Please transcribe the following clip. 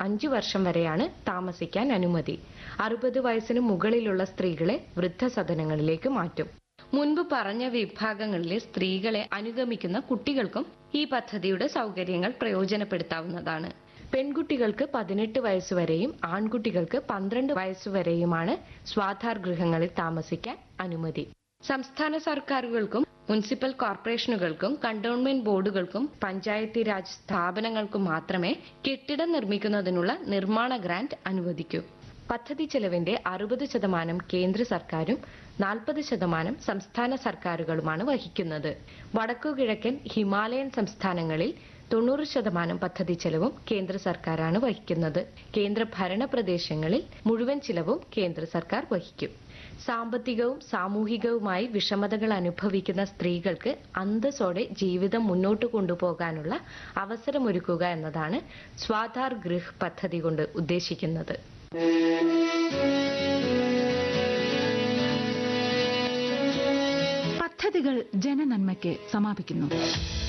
അഞ്ചു വർഷം വരെയാണ് താമസിക്കാൻ അനുമതി അറുപത് വയസ്സിന് മുകളിലുള്ള സ്ത്രീകളെ വൃദ്ധസദനങ്ങളിലേക്ക് മാറ്റും മുൻപ് പറഞ്ഞ വിഭാഗങ്ങളിലെ സ്ത്രീകളെ അനുഗമിക്കുന്ന കുട്ടികൾക്കും ഈ പദ്ധതിയുടെ സൗകര്യങ്ങൾ പ്രയോജനപ്പെടുത്താവുന്നതാണ് പെൺകുട്ടികൾക്ക് പതിനെട്ട് വയസ്സുവരെയും ആൺകുട്ടികൾക്ക് പന്ത്രണ്ട് വയസ്സുവരെയുമാണ് സ്വാധാർ ഗൃഹങ്ങളിൽ താമസിക്കാൻ അനുമതി സംസ്ഥാന സർക്കാരുകൾക്കും മുനിസിപ്പൽ കോർപ്പറേഷനുകൾക്കും കണ്ടോൺമെന്റ് ബോർഡുകൾക്കും പഞ്ചായത്തി രാജ് സ്ഥാപനങ്ങൾക്കും മാത്രമേ കെട്ടിടം നിർമ്മിക്കുന്നതിനുള്ള നിർമ്മാണ ഗ്രാന്റ് അനുവദിക്കൂ പദ്ധതി ചെലവിന്റെ അറുപത് ശതമാനം കേന്ദ്ര സർക്കാരും നാൽപ്പത് ശതമാനം സംസ്ഥാന സർക്കാരുകളുമാണ് വഹിക്കുന്നത് വടക്കുകിഴക്കൻ ഹിമാലയൻ സംസ്ഥാനങ്ങളിൽ തൊണ്ണൂറ് ശതമാനം പദ്ധതി ചെലവും കേന്ദ്ര സർക്കാരാണ് വഹിക്കുന്നത് കേന്ദ്ര ഭരണ പ്രദേശങ്ങളിൽ മുഴുവൻ ചിലവും കേന്ദ്ര സർക്കാർ വഹിക്കും സാമ്പത്തികവും സാമൂഹികവുമായി വിഷമതകൾ അനുഭവിക്കുന്ന സ്ത്രീകൾക്ക് അന്തസ്സോടെ ജീവിതം മുന്നോട്ട് കൊണ്ടുപോകാനുള്ള അവസരമൊരുക്കുക എന്നതാണ് സ്വാധാർ ഗൃഹ് പദ്ധതി കൊണ്ട് ഉദ്ദേശിക്കുന്നത് പദ്ധതികൾ ജനനന്മയ്ക്ക് സമാപിക്കുന്നു